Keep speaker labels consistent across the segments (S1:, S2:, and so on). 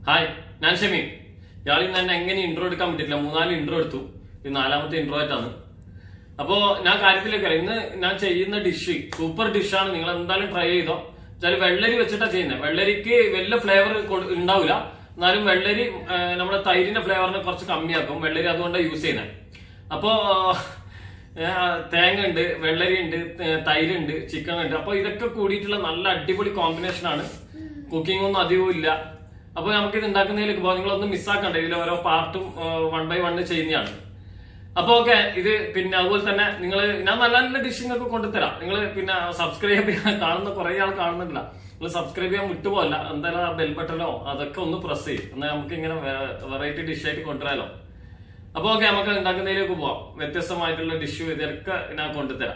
S1: Hi ഞാൻ ഷമീം ഇയാൾ ഇന്ന് എന്നെ എങ്ങനെ ഇൻട്രോ എടുക്കാൻ പറ്റില്ല മൂന്നാല് ഇൻട്രോ എടുത്തു ഇത് നാലാമത്തെ ഇൻട്രോ ആയിട്ടാണ് അപ്പോ ഞാൻ കാര്യത്തിലേക്ക് വരാം ഇന്ന് ഞാൻ ചെയ്യുന്ന ഡിഷ് സൂപ്പർ ഡിഷാണ് നിങ്ങൾ എന്തായാലും ട്രൈ ചെയ്തോ വെച്ചാൽ വെള്ളരി വെച്ചിട്ടാ ചെയ്യുന്നത് വെള്ളരിക്ക് വലിയ ഫ്ലേവർ ഉണ്ടാവില്ല എന്നാലും വെള്ളരി ആ, നമ്മുടെ തൈരിന്റെ ഫ്ലേവറിനെ കുറച്ച് കമ്മിയാക്കും വെള്ളരി അതുകൊണ്ടാണ് യൂസ് ചെയ്യുന്നത് അപ്പോ ആ, തേങ്ങ ഉണ്ട് വെള്ളരി ഉണ്ട് തൈര് ഉണ്ട് ചിക്കൻ ഉണ്ട് അപ്പൊ ഇതൊക്കെ കൂടിയിട്ടുള്ള നല്ല അടിപൊളി കോമ്പിനേഷൻ ആണ് കുക്കിംഗ് ഒന്നും അധികവും ഇല്ല അപ്പൊ നമുക്ക് ഇത് ഉണ്ടാക്കുന്നതിലേക്ക് പോകാം നിങ്ങളൊന്നും മിസ്സാക്കണ്ട ഇതിൽ ഓരോ പാർട്ടും വൺ ബൈ വൺ ചെയ്യുന്നതാണ് അപ്പൊ ഓക്കെ ഇത് പിന്നെ അതുപോലെ തന്നെ നിങ്ങൾ ഞാൻ നല്ല നല്ല ഡിഷിംഗ് ഒക്കെ കൊണ്ടുതരാം നിങ്ങൾ പിന്നെ സബ്സ്ക്രൈബ് ചെയ്യാൻ കാണുന്ന കുറെ ആൾ കാണുന്നില്ല നിങ്ങൾ സബ്സ്ക്രൈബ് ചെയ്യാൻ വിട്ടുപോകല്ല എന്തായാലും ആ ബെൽ ബട്ടണോ അതൊക്കെ ഒന്ന് പ്രസ് ചെയ്യും എന്നാൽ നമുക്ക് ഇങ്ങനെ വെറൈറ്റി ഡിഷായിട്ട് കൊണ്ടുവരാലോ അപ്പൊ ഓക്കെ നമുക്ക് ഉണ്ടാക്കുന്നതിലേക്ക് പോവാം വ്യത്യസ്തമായിട്ടുള്ള ഡിഷ് ഇതൊക്കെ ഞാൻ കൊണ്ടുതരാം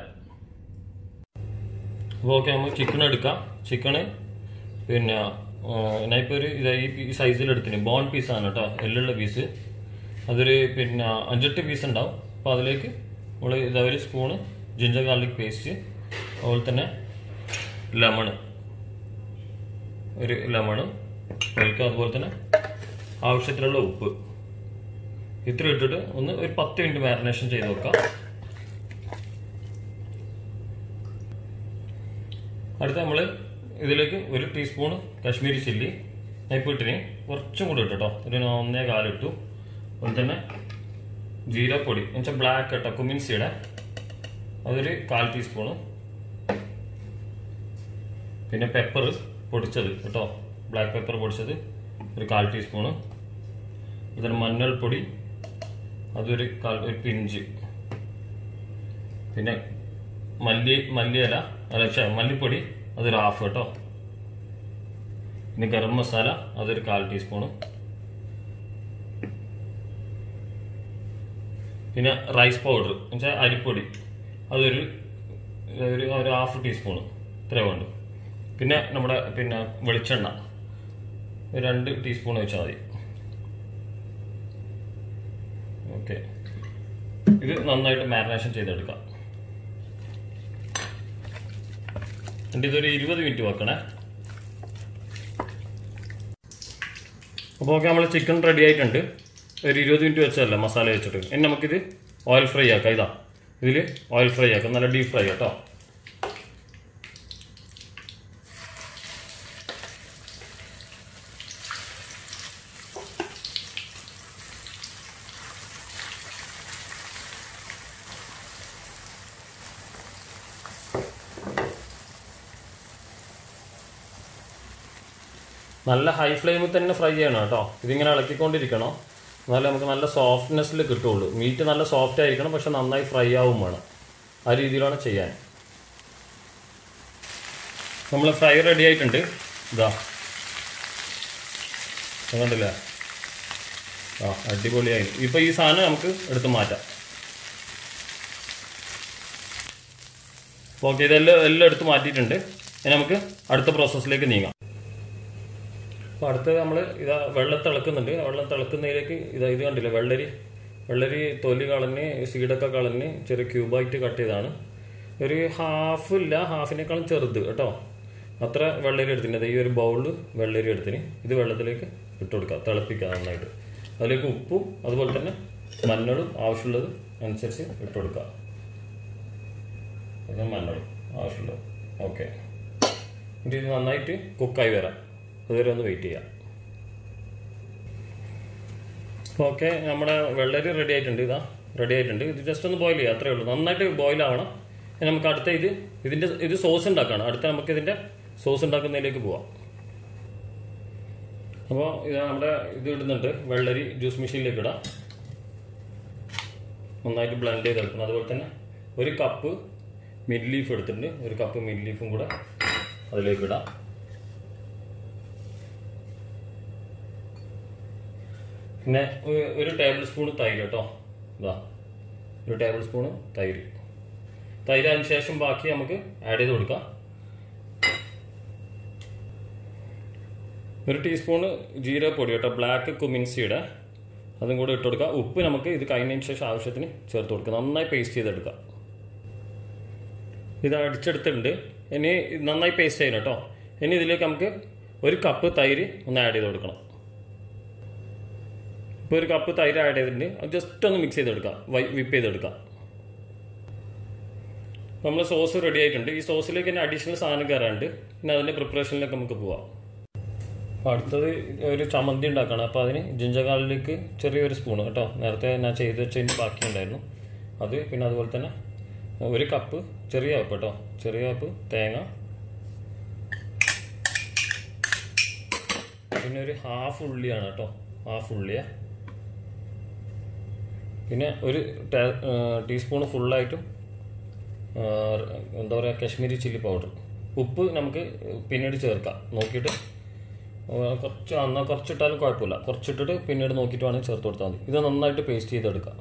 S1: അപ്പോൾ ഓക്കെ നമുക്ക് ചിക്കൻ എടുക്കാം ചിക്കന് പിന്നെ ഞാൻ ഇപ്പോൾ ഒരു ഇതാ ഈ സൈസിൽ എടുത്തിന് ബോൺ പീസാണ് കേട്ടോ എല്ലുള്ള പീസ് അതൊരു പിന്നെ അഞ്ചെട്ട് പീസ് ഉണ്ടാവും അപ്പോൾ അതിലേക്ക് നമ്മൾ ഇതാ ഒരു സ്പൂണ് ജിഞ്ചർ ഗാർലിക് പേസ്റ്റ് അതുപോലെ തന്നെ ലെമൺ ഒരു ലെമൺ അതിലേക്ക് അതുപോലെ തന്നെ ആവശ്യത്തിനുള്ള ഉപ്പ് ഇത്ര ഇട്ടിട്ട് ഒന്ന് ഒരു പത്ത് മിനിറ്റ് മാരിനേഷൻ ചെയ്ത് വെക്കാം അടുത്ത നമ്മൾ ഇതിലേക്ക് ഒരു ടീസ്പൂൺ കാശ്മീരി ചില്ലി ഇപ്പോൾ ഇട്ടിന് കുറച്ചും കൂടി ഇട്ടു കേട്ടോ ഒരു ഒന്നേ കാലിട്ടു അതുപോലെ തന്നെ ജീരപ്പൊടി എന്നുവെച്ചാൽ ബ്ലാക്ക് കേട്ടോ കുമിൻസിയുടെ അതൊരു കാൽ ടീസ്പൂണ് പിന്നെ പെപ്പർ പൊടിച്ചത് കേട്ടോ ബ്ലാക്ക് പെപ്പർ പൊടിച്ചത് ഒരു കാൽ ടീസ്പൂണ് അതുപോലെ മഞ്ഞൾപ്പൊടി അതൊരു കാൽ ഒരു പിഞ്ച് പിന്നെ മല്ലി മല്ലിയില അല്ല ക്ഷേ മല്ലിപ്പൊടി അതൊരു ഹാഫ് കേട്ടോ പിന്നെ ഗരം മസാല അതൊരു കാൽ ടീസ്പൂണ് പിന്നെ റൈസ് പൗഡർ എന്നുവെച്ചാൽ അരിപ്പൊടി അതൊരു ഒരു ഒരു ഹാഫ് ടീസ്പൂണ് ഇത്രേ വേണ്ടു പിന്നെ നമ്മുടെ പിന്നെ വെളിച്ചെണ്ണ ഒരു രണ്ട് ടീസ്പൂൺ വെച്ചാൽ മതി ഓക്കെ ഇത് നന്നായിട്ട് മാരിനേഷൻ ചെയ്തെടുക്കാം എന്നിട്ട് ഇതൊരു ഇരുപത് മിനിറ്റ് വെക്കണേ അപ്പോൾ ഓക്കെ നമ്മൾ ചിക്കൻ റെഡി ആയിട്ടുണ്ട് ഒരു ഇരുപത് മിനിറ്റ് വെച്ചതല്ല മസാല വെച്ചിട്ട് ഇനി നമുക്കിത് ഓയിൽ ഫ്രൈ ആക്കാം ഇതാ ഇതിൽ ഓയിൽ ഫ്രൈ ആക്കാം നല്ല ഡീപ് ഫ്രൈ കേട്ടോ നല്ല ഹൈ ഫ്ലെയിമിൽ തന്നെ ഫ്രൈ ചെയ്യണം കേട്ടോ ഇതിങ്ങനെ ഇളക്കിക്കൊണ്ടിരിക്കണം എന്നാലേ നമുക്ക് നല്ല സോഫ്റ്റ്നെസ്സിൽ കിട്ടുള്ളൂ മീറ്റ് നല്ല സോഫ്റ്റ് ആയിരിക്കണം പക്ഷെ നന്നായി ഫ്രൈ ആവും വേണം ആ രീതിയിലാണ് ചെയ്യാൻ നമ്മൾ ഫ്രൈ റെഡി ആയിട്ടുണ്ട് ഇതാ ഇത് കണ്ടില്ലേ ആ അടിപൊളിയായി ഇപ്പോൾ ഈ സാധനം നമുക്ക് എടുത്ത് മാറ്റാം ഓക്കെ ഇതെല്ലാം എല്ലാം എടുത്ത് മാറ്റിയിട്ടുണ്ട് ഇനി നമുക്ക് അടുത്ത പ്രോസസ്സിലേക്ക് നീങ്ങാം അപ്പോൾ അടുത്തത് നമ്മൾ ഇതാ വെള്ളം തിളക്കുന്നുണ്ട് വെള്ളം തിളക്കുന്നതിലേക്ക് ഇതാ ഇത് കണ്ടില്ല വെള്ളരി വെള്ളരി തൊലി കളഞ്ഞ് സീഡൊക്കെ കളഞ്ഞ് ചെറിയ ക്യൂബായിട്ട് കട്ട് ചെയ്താണ് ഒരു ഹാഫ് ഇല്ല ഹാഫിനേക്കാളും ചെറുത് കേട്ടോ അത്ര വെള്ളരി എടുത്തിട്ടുണ്ട് ഈ ഒരു ബൗളിൽ വെള്ളരി എടുത്തിന് ഇത് വെള്ളത്തിലേക്ക് ഇട്ട് കൊടുക്കുക തിളപ്പിക്കുക നന്നായിട്ട് അതിലേക്ക് ഉപ്പും അതുപോലെ തന്നെ മഞ്ഞളും ആവശ്യമുള്ളത് അനുസരിച്ച് ഇട്ട് കൊടുക്കുക പിന്നെ മഞ്ഞളും ആവശ്യമുള്ളത് ഓക്കെ എന്നിട്ട് ഇത് നന്നായിട്ട് കുക്കായി വരാം അതുവരെ ഒന്ന് വെയിറ്റ് ചെയ്യാം ഓക്കെ നമ്മുടെ വെള്ളരി റെഡി ആയിട്ടുണ്ട് ഇതാ റെഡി ആയിട്ടുണ്ട് ഇത് ജസ്റ്റ് ഒന്ന് ബോയിൽ ചെയ്യാം അത്രേ ഉള്ളൂ നന്നായിട്ട് ബോയിൽ ആവണം ഇനി നമുക്ക് അടുത്ത ഇത് ഇതിന്റെ ഇത് സോസ് ഉണ്ടാക്കണം അടുത്ത നമുക്ക് ഇതിന്റെ സോസ് ഉണ്ടാക്കുന്നതിലേക്ക് പോവാം അപ്പോൾ ഇത് നമ്മുടെ ഇത് ഇടുന്നുണ്ട് വെള്ളരി ജ്യൂസ് മെഷീനിലേക്ക് ഇടാം നന്നായിട്ട് ബ്ലെൻഡ് ചെയ്തെടുക്കണം അതുപോലെ തന്നെ ഒരു കപ്പ് മിഡ് ലീഫ് എടുത്തിട്ടുണ്ട് ഒരു കപ്പ് മിഡ് ലീഫും കൂടെ അതിലേക്ക് ഇടാം പിന്നെ ഒ- ഒരു ടേബിൾ സ്പൂൺ തൈര് കേട്ടോ ഇതാ ഒരു ടേബിൾ സ്പൂൺ തൈര് തൈര് അതിന് ശേഷം ബാക്കി നമുക്ക് ആഡ് ചെയ്ത് കൊടുക്കാം ഒരു ടീസ്പൂണ് ജീരകപ്പൊടി കേട്ടോ ബ്ലാക്ക് കുമിൻസിയുടെ അതും കൂടെ ഇട്ട് കൊടുക്കുക ഉപ്പ് നമുക്ക് ഇത് കഴിഞ്ഞതിന് ശേഷം ആവശ്യത്തിന് ചേർത്ത് കൊടുക്കുക നന്നായി പേസ്റ്റ് ചെയ്തെടുക്കുക ഇത് അടിച്ചെടുത്തിട്ടുണ്ട് ഇനി ഇത് നന്നായി പേസ്റ്റ് ചെയ്യണം കേട്ടോ ഇനി ഇതിലേക്ക് നമുക്ക് ഒരു കപ്പ് തൈര് ഒന്ന് ആഡ് ചെയ്ത് കൊടുക്കണം ഇപ്പോൾ ഒരു കപ്പ് തൈര് ആഡ് ചെയ്തിട്ടുണ്ട് അത് ജസ്റ്റ് ഒന്ന് മിക്സ് ചെയ്തെടുക്കാം വിപ്പ് ചെയ്തെടുക്കാം നമ്മൾ സോസ് റെഡി ആയിട്ടുണ്ട് ഈ സോസിലേക്ക് തന്നെ അഡീഷണൽ സാധനം കയറാണ്ട് പിന്നെ അതിൻ്റെ പ്രിപ്പറേഷനിലേക്ക് നമുക്ക് പോവാം അപ്പോൾ അടുത്തത് ഒരു ചമ്മന്തി ഉണ്ടാക്കണം അപ്പോൾ അതിന് ജിഞ്ചകാലിലേക്ക് ചെറിയൊരു സ്പൂൺ കേട്ടോ നേരത്തെ ഞാൻ ചെയ്ത് വെച്ചതിന് ബാക്കിയുണ്ടായിരുന്നു അത് പിന്നെ അതുപോലെ തന്നെ ഒരു കപ്പ് ചെറിയ കപ്പ് കേട്ടോ ചെറിയ കപ്പ് തേങ്ങ പിന്നെ ഒരു ഹാഫ് ഉള്ളിയാണ് കേട്ടോ ഹാഫ് ഉള്ളിയ പിന്നെ ഒരു ടീസ്പൂൺ ഫുള്ളായിട്ടും എന്താ പറയുക കാശ്മീരി ചില്ലി പൗഡർ ഉപ്പ് നമുക്ക് പിന്നീട് ചേർക്കാം നോക്കിയിട്ട് കുറച്ച് എന്നാൽ കുറച്ചിട്ടാലും കുഴപ്പമില്ല കുറച്ചിട്ടിട്ട് പിന്നീട് നോക്കിയിട്ട് വേണമെങ്കിൽ ചേർത്ത് കൊടുത്താൽ മതി ഇത് നന്നായിട്ട് പേസ്റ്റ് ചെയ്തെടുക്കാം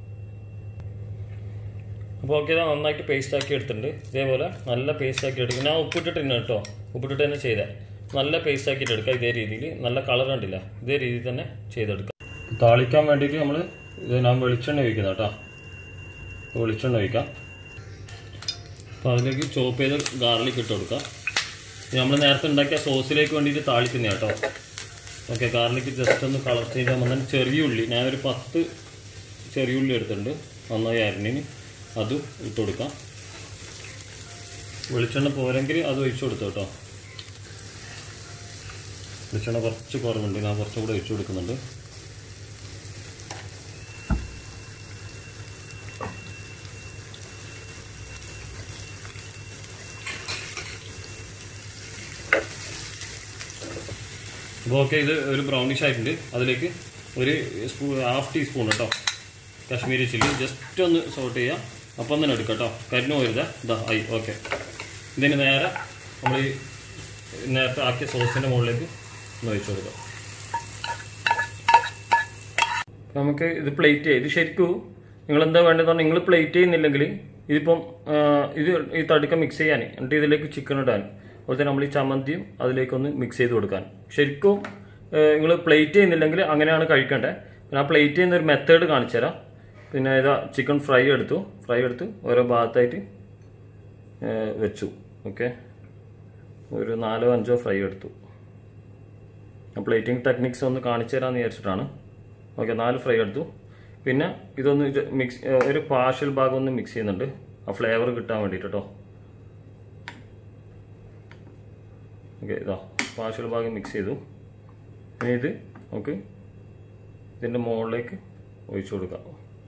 S1: അപ്പോൾ ഓക്കെ ഇതാ നന്നായിട്ട് പേസ്റ്റ് ആക്കി എടുത്തിട്ടുണ്ട് ഇതേപോലെ നല്ല പേസ്റ്റ് ആക്കി എടുക്കും ഞാൻ ഉപ്പിട്ടിട്ട് തന്നെ കേട്ടോ ഉപ്പിട്ടിട്ട് തന്നെ ചെയ്തേ നല്ല പേസ്റ്റ് ആക്കിയിട്ട് എടുക്കുക ഇതേ രീതിയിൽ നല്ല കളർ കണ്ടില്ല ഇതേ രീതിയിൽ തന്നെ ചെയ്തെടുക്കാം താളിക്കാൻ വേണ്ടിയിട്ട് നമ്മൾ ഇത് ഞാൻ വെളിച്ചെണ്ണ ഒഴിക്കുന്നത് കേട്ടോ വെളിച്ചെണ്ണ ഒഴിക്കാം അപ്പോൾ അതിലേക്ക് ചോപ്പ് ചെയ്ത് ഗാർലിക് ഇട്ട് കൊടുക്കാം നമ്മൾ നേരത്തെ ഉണ്ടാക്കിയ സോസിലേക്ക് വേണ്ടിയിട്ട് താളിക്കുന്ന കേട്ടോ ഓക്കെ ഗാർലിക് ജസ്റ്റ് ഒന്ന് കളർ ചെയ്താൽ മതി ചെറിയ ഉള്ളി ഞാനൊരു പത്ത് ചെറിയ ഉള്ളി എടുത്തിട്ടുണ്ട് നന്നായി അരിഞ്ഞിന് അതും ഇട്ട് കൊടുക്കാം വെളിച്ചെണ്ണ പോരെങ്കിൽ അത് ഒഴിച്ചു കൊടുത്തു കേട്ടോ വെളിച്ചെണ്ണ കുറച്ച് കുറവുണ്ട് ഞാൻ കുറച്ചും കൂടെ ഒഴിച്ചു കൊടുക്കുന്നുണ്ട് അപ്പോൾ ഓക്കെ ഇത് ഒരു ബ്രൗണിഷ് ആയിട്ടുണ്ട് അതിലേക്ക് ഒരു സ്പൂ ഹാഫ് ടീസ്പൂൺ കേട്ടോ കാശ്മീരി ചില്ലി ജസ്റ്റ് ഒന്ന് സോട്ട് ചെയ്യുക അപ്പം തന്നെ എടുക്കാം കേട്ടോ കരിഞ്ഞു പോരുത് ഇതാ ആയി ഓക്കെ ഇതിന് നേരെ നമ്മൾ ഈ നേരത്തെ ആക്കിയ സോസിൻ്റെ മുകളിലേക്ക് ഒന്ന് ഒഴിച്ചു കൊടുക്കാം നമുക്ക് ഇത് പ്ലേറ്റ് ചെയ്യാം ഇത് ശരിക്കും നിങ്ങൾ എന്താ വേണ്ടതെന്ന് നിങ്ങൾ പ്ലേറ്റ് ചെയ്യുന്നില്ലെങ്കിൽ ഇതിപ്പം ആ, ഇത് ഈ തടുക്ക മിക്സ് ചെയ്യാൻ എന്നിട്ട് ഇതിലേക്ക് ചിക്കൻ ഇടാൻ അതുപോലെ തന്നെ നമ്മൾ ഈ ചമ്മന്തിയും അതിലേക്കൊന്ന് മിക്സ് ചെയ്ത് കൊടുക്കാൻ ശരിക്കും നിങ്ങൾ പ്ലേറ്റ് ചെയ്യുന്നില്ലെങ്കിൽ അങ്ങനെയാണ് കഴിക്കേണ്ടത് പിന്നെ ആ പ്ലേറ്റ് ചെയ്യുന്ന ഒരു മെത്തേഡ് കാണിച്ചു തരാം പിന്നെ ഇതാ ചിക്കൻ ഫ്രൈ എടുത്തു ഫ്രൈ എടുത്ത് ഓരോ ഭാഗത്തായിട്ട് ഏ, വെച്ചു ഓക്കെ ഒരു നാലോ അഞ്ചോ ഫ്രൈ എടുത്തു പ്ലേറ്റിംഗ് ടെക്നിക്സ് ഒന്ന് കാണിച്ചു തരാമെന്ന് വിചാരിച്ചിട്ടാണ് ഓക്കെ നാല് ഫ്രൈ എടുത്തു പിന്നെ ഇതൊന്ന് മിക്സ് ഒരു പാർഷ്യൽ ഭാഗം ഒന്ന് മിക്സ് ചെയ്യുന്നുണ്ട് ആ ഫ്ലേവർ കിട്ടാൻ വേണ്ടിയിട്ട് കേട്ടോ ഓക്കെ ഇതാ പാർഷ്യൽ ഭാഗം മിക്സ് ചെയ്തു ഇനി ഇത് നമുക്ക് ഇതിൻ്റെ മുകളിലേക്ക് ഒഴിച്ചു കൊടുക്കാം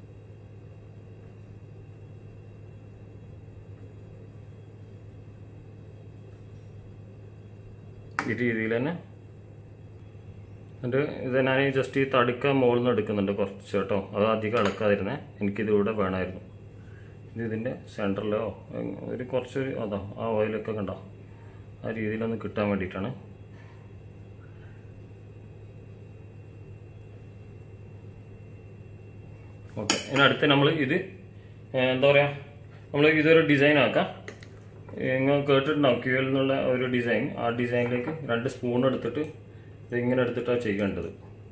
S1: ഈ രീതിയിൽ തന്നെ എന്നിട്ട് ഇത് ഞാൻ ജസ്റ്റ് ഈ തടുക്ക മുകളിൽ നിന്ന് എടുക്കുന്നുണ്ട് കുറച്ച് കേട്ടോ അത് അധികം ഇളക്കാതിരുന്നേ എനിക്കിതിലൂടെ വേണമായിരുന്നു ഇത് ഇതിൻ്റെ സെൻറ്ററിലോ ഒരു കുറച്ച് അതാ ആ ഓയിലൊക്കെ കണ്ടോ ആ രീതിയിലൊന്ന് കിട്ടാൻ വേണ്ടിയിട്ടാണ് ഓക്കെ ഇതിനടുത്ത് നമ്മൾ ഇത് ഏ, എന്താ പറയുക നമ്മൾ ഇതൊരു ഡിസൈൻ ആക്കാം നിങ്ങൾ കേട്ടിട്ടുണ്ടാവും ക്യൂഎൽ എന്നുള്ള ഒരു ഡിസൈൻ ആ ഡിസൈനിലേക്ക് രണ്ട് സ്പൂൺ എടുത്തിട്ട് ഇത് ഇങ്ങനെ എടുത്തിട്ടാണ് ചെയ്യേണ്ടത്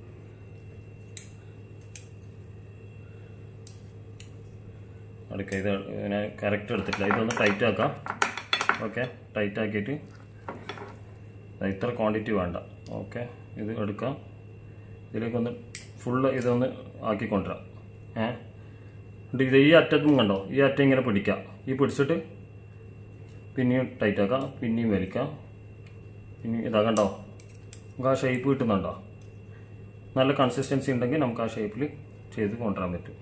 S1: അടുക്ക ഇത് ഞാൻ കറക്റ്റ് എടുത്തിട്ടില്ല ഇതൊന്ന് ടൈറ്റ് ആക്കാം ഓക്കെ ടൈറ്റ് ആക്കിയിട്ട് ദാ ഇത്ര ക്വാണ്ടിറ്റി വേണ്ട ഓക്കെ ഇത് എടുക്കാം ഇതിലേക്കൊന്ന് ഫുള്ള് ഇതൊന്ന് ആക്കിക്കൊണ്ടുവരാം ഏ എന്നിട്ട് ഇത് ഈ അറ്റത്തും കണ്ടോ ഈ അറ്റം ഇങ്ങനെ പിടിക്കാം ഈ പിടിച്ചിട്ട് പിന്നെയും ടൈറ്റ് ആക്കാം പിന്നെയും വലിക്കാം പിന്നെയും ഇതാ കണ്ടോ നമുക്ക് ആ ഷേപ്പ് കിട്ടുന്നുണ്ടോ നല്ല കൺസിസ്റ്റൻസി ഉണ്ടെങ്കിൽ നമുക്ക് ആ ഷേപ്പിൽ ചെയ്ത് കൊണ്ടുവരാൻ പറ്റും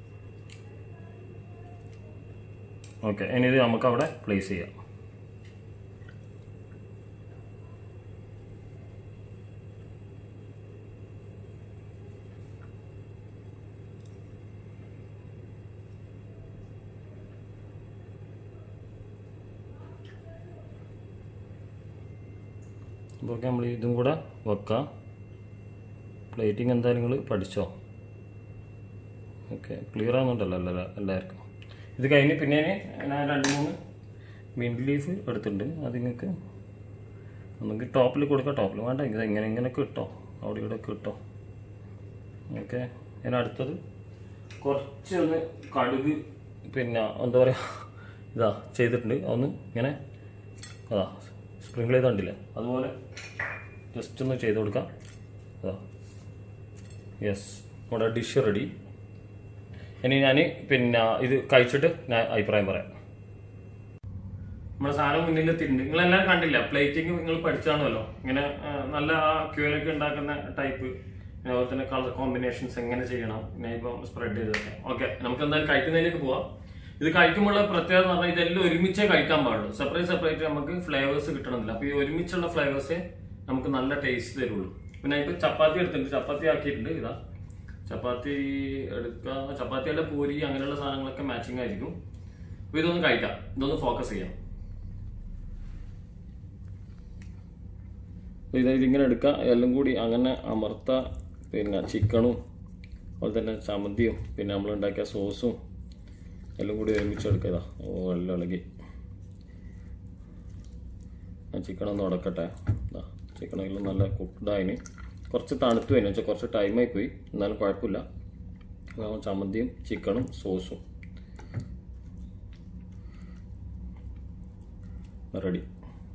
S1: ഓക്കെ ഇനി ഇത് നമുക്ക് അവിടെ പ്ലേസ് ചെയ്യാം അപ്പോൾ നമ്മൾ ഇതും കൂടെ വെക്കാം പ്ലേറ്റിംഗ് എന്തായാലും നിങ്ങൾ പഠിച്ചോ ഓക്കെ ക്ലിയർ ആവുന്നുണ്ടല്ലോ എല്ലാ എല്ലാവർക്കും ഇത് കഴിഞ്ഞ് പിന്നെ ഞാൻ രണ്ട് മൂന്ന് മിൻറ്റ് ലീഫ് എടുത്തിട്ടുണ്ട് അത് നിങ്ങൾക്ക് ഒന്നെങ്കിൽ ടോപ്പിൽ കൊടുക്കാം ടോപ്പിൽ വേണ്ട ഇത് ഇങ്ങനെ ഇങ്ങനെയൊക്കെ ഇട്ടോ അവിടെ ഇവിടെ ഒക്കെ ഇട്ടോ ഓക്കെ ഞാൻ അടുത്തത് കുറച്ചൊന്ന് കടുക് പിന്നെ എന്താ പറയുക ഇതാ ചെയ്തിട്ടുണ്ട് അതൊന്ന് ഇങ്ങനെ അതാ സ്പ്രിങ്കിൾ ചെയ്ത് കണ്ടില്ലേ അതുപോലെ ജസ്റ്റ് ഒന്ന് ചെയ്ത് കൊടുക്കാം അതാ യെസ് നമ്മുടെ ഡിഷ് റെഡി ഇനി ഞാൻ പിന്നെ ഇത് കഴിച്ചിട്ട് ഞാൻ അഭിപ്രായം പറയാം നമ്മുടെ സാധനം മുന്നിൽ എത്തിയിട്ടുണ്ട് നിങ്ങളെല്ലാം കണ്ടില്ല പ്ലേറ്റിംഗ് നിങ്ങൾ പഠിച്ചാണല്ലോ ഇങ്ങനെ ആ, നല്ല ആ ക്യൂലൊക്കെ ഉണ്ടാക്കുന്ന ടൈപ്പ് അതുപോലെ തന്നെ കളർ കോമ്പിനേഷൻസ് എങ്ങനെ ചെയ്യണം പിന്നെ ഇപ്പം സ്പ്രെഡ് ചെയ്തൊക്കെ ഓക്കെ നമുക്ക് എന്തായാലും കഴിക്കുന്നതിലേക്ക് പോവാം ഇത് കഴിക്കുമ്പോഴുള്ള പ്രത്യേകത എന്ന് പറഞ്ഞാൽ ഇതെല്ലാം ഒരുമിച്ചേ കഴിക്കാൻ പാടുള്ളൂ സെപ്പറേറ്റ് സെപ്പറേറ്റ് നമുക്ക് ഫ്ലേവേഴ്സ് കിട്ടണമെന്നില്ല അപ്പൊ ഈ ഒരുമിച്ചുള്ള ഫ്ലേവേഴ്സേ നമുക്ക് നല്ല ടേസ്റ്റ് തരുള്ളൂ പിന്നെ ഇപ്പൊ ചപ്പാത്തി എടുത്തിട്ടുണ്ട് ചപ്പാത്തി ആക്കിയിട്ടുണ്ട് ഇതാ ചപ്പാത്തി എടുക്കുക ചപ്പാത്തിയുടെ പൂരി അങ്ങനെയുള്ള സാധനങ്ങളൊക്കെ മാച്ചിങ് ആയിരിക്കും അപ്പൊ ഇതൊന്ന് കഴിക്കാം ഇതൊന്ന് ഫോക്കസ് ചെയ്യാം അപ്പൊ ഇത് ഇതിങ്ങനെ എടുക്കുക എല്ലാം കൂടി അങ്ങനെ അമർത്ത പിന്നെ ചിക്കണും അതുപോലെ തന്നെ ചമ്മന്തിയും പിന്നെ നമ്മൾ ഉണ്ടാക്കിയ സോസും എല്ലാം കൂടി ഒരുമിച്ച് എടുക്കുക ഇതാ ഓ എല്ലാം ഇളകി ഞാൻ ചിക്കൻ ഒന്ന് ഉടക്കട്ടെ ചിക്കനെല്ലാം നല്ല കുക്ക്ഡായിന് കുറച്ച് തണുത്തു കഴിഞ്ഞു വെച്ചാൽ കുറച്ച് ടൈമായി പോയി എന്നാലും കുഴപ്പമില്ല അപ്പോൾ ചമ്മന്തിയും ചിക്കണും സോസും റെഡി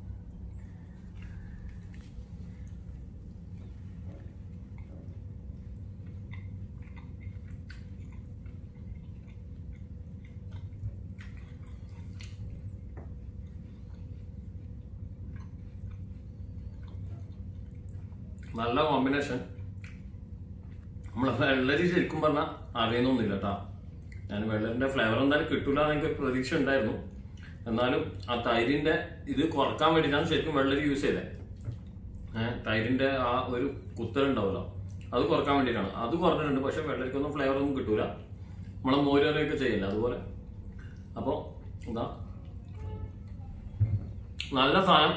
S1: നല്ല കോമ്പിനേഷൻ നമ്മളെ വെള്ളരി ശരിക്കും പറഞ്ഞാൽ അറിയുന്നൊന്നുമില്ല കേട്ടാ ഞാൻ വെള്ളരിന്റെ ഫ്ലേവർ എന്തായാലും കിട്ടൂല എന്ന് എനിക്ക് പ്രതീക്ഷ ഉണ്ടായിരുന്നു എന്നാലും ആ തൈരിന്റെ ഇത് കുറക്കാൻ വേണ്ടിയിട്ടാണ് ശരിക്കും വെള്ളരി യൂസ് ചെയ്തത് ഏഹ് തൈരിന്റെ ആ ഒരു കുത്തലുണ്ടാവുമല്ലോ അത് കുറക്കാൻ വേണ്ടിയിട്ടാണ് അത് കുറഞ്ഞിട്ടുണ്ട് പക്ഷെ വെള്ളരിക്കൊന്നും ഫ്ലേവർ ഒന്നും കിട്ടൂല നമ്മളെ മോരൊക്കെ ചെയ്യില്ല അതുപോലെ അപ്പോൾ എന്താ നല്ല സാധനം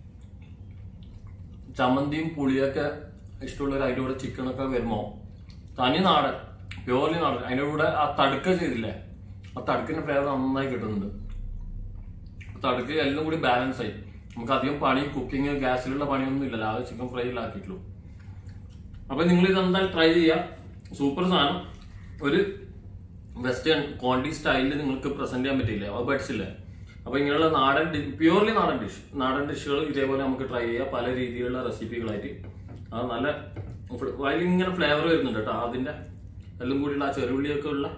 S1: ചമ്മന്തിയും പുളിയൊക്കെ ഇഷ്ടമുള്ളവർ അതിൻ്റെ കൂടെ ചിക്കനൊക്കെ വരുമ്പോൾ തനി നാടൻ പ്യോർലി നാടൻ അതിൻ്റെ കൂടെ ആ തടുക്ക ചെയ്തില്ലേ ആ തടുക്കിന്റെ ഫ്ലേവർ നന്നായി കിട്ടുന്നുണ്ട് തടുക്ക് എല്ലാം കൂടി ബാലൻസ് ആയി നമുക്ക് അധികം പണി കുക്കിംഗ് ഗ്യാസിലുള്ള പണിയൊന്നും ഇല്ലല്ലോ ആകെ ചിക്കൻ ഫ്രൈയിലാക്കിയിട്ടുള്ളൂ അപ്പൊ നിങ്ങൾ ഇതെന്തായാലും ട്രൈ ചെയ്യുക സൂപ്പർ സാധനം ഒരു വെസ്റ്റേൺ ക്വാണ്ടിറ്റി സ്റ്റൈലിൽ നിങ്ങൾക്ക് പ്രസന്റ് ചെയ്യാൻ പറ്റില്ലേ അത് പഠിച്ചില്ലേ അപ്പൊ ഇങ്ങനെയുള്ള നാടൻ പ്യൂർലി നാടൻ ഡിഷ് നാടൻ ഡിഷുകൾ ഇതേപോലെ നമുക്ക് ട്രൈ ചെയ്യാം പല രീതിയിലുള്ള റെസിപ്പികളായിട്ട് അത് നല്ല ഫ്ല- അതിൽ ഇങ്ങനെ ഫ്ലേവർ വരുന്നുണ്ട് കേട്ടോ അതിന്റെ എല്ലാം കൂടിയുള്ള ആ ചെറുള്ളിയൊക്കെ ഉള്ള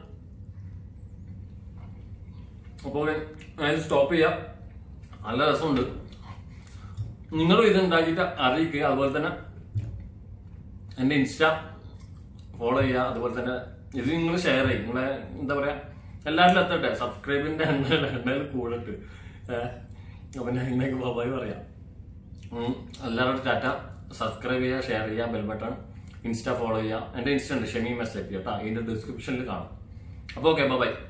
S1: അപ്പോൾ ഞാൻ സ്റ്റോപ്പ് ചെയ്യാം നല്ല രസമുണ്ട് നിങ്ങളും ഇത് ഉണ്ടാക്കിയിട്ട് അറിയിക്കുക അതുപോലെ തന്നെ എന്റെ ഇൻസ്റ്റ ഫോളോ ചെയ്യുക അതുപോലെ തന്നെ ഇത് നിങ്ങൾ ഷെയർ ചെയ്യും നിങ്ങളെ എന്താ പറയാ എല്ലാവരിലും എത്തട്ടെ സബ്സ്ക്രൈബിന്റെ എണ്ണ എണ്ണയിൽ കൂടട്ട് ഏഹ് അപ്പൊ ഞാൻ ഇന്നേക്ക് ബൈ പറയാം ഉം. എല്ലാവരോടും ടാറ്റ സബ്സ്ക്രൈബ് ചെയ്യുക ഷെയർ ചെയ്യുക ബെൽ ബട്ടൺ ഇൻസ്റ്റ ഫോളോ ചെയ്യുക എന്റെ ഇൻസ്റ്റ ഉണ്ട് ഷെമി മെസ്സേജ് കേട്ടോ അതിന്റെ ഡിസ്ക്രിപ്ഷനിൽ കാണാം അപ്പോൾ ഓക്കെ ബൈ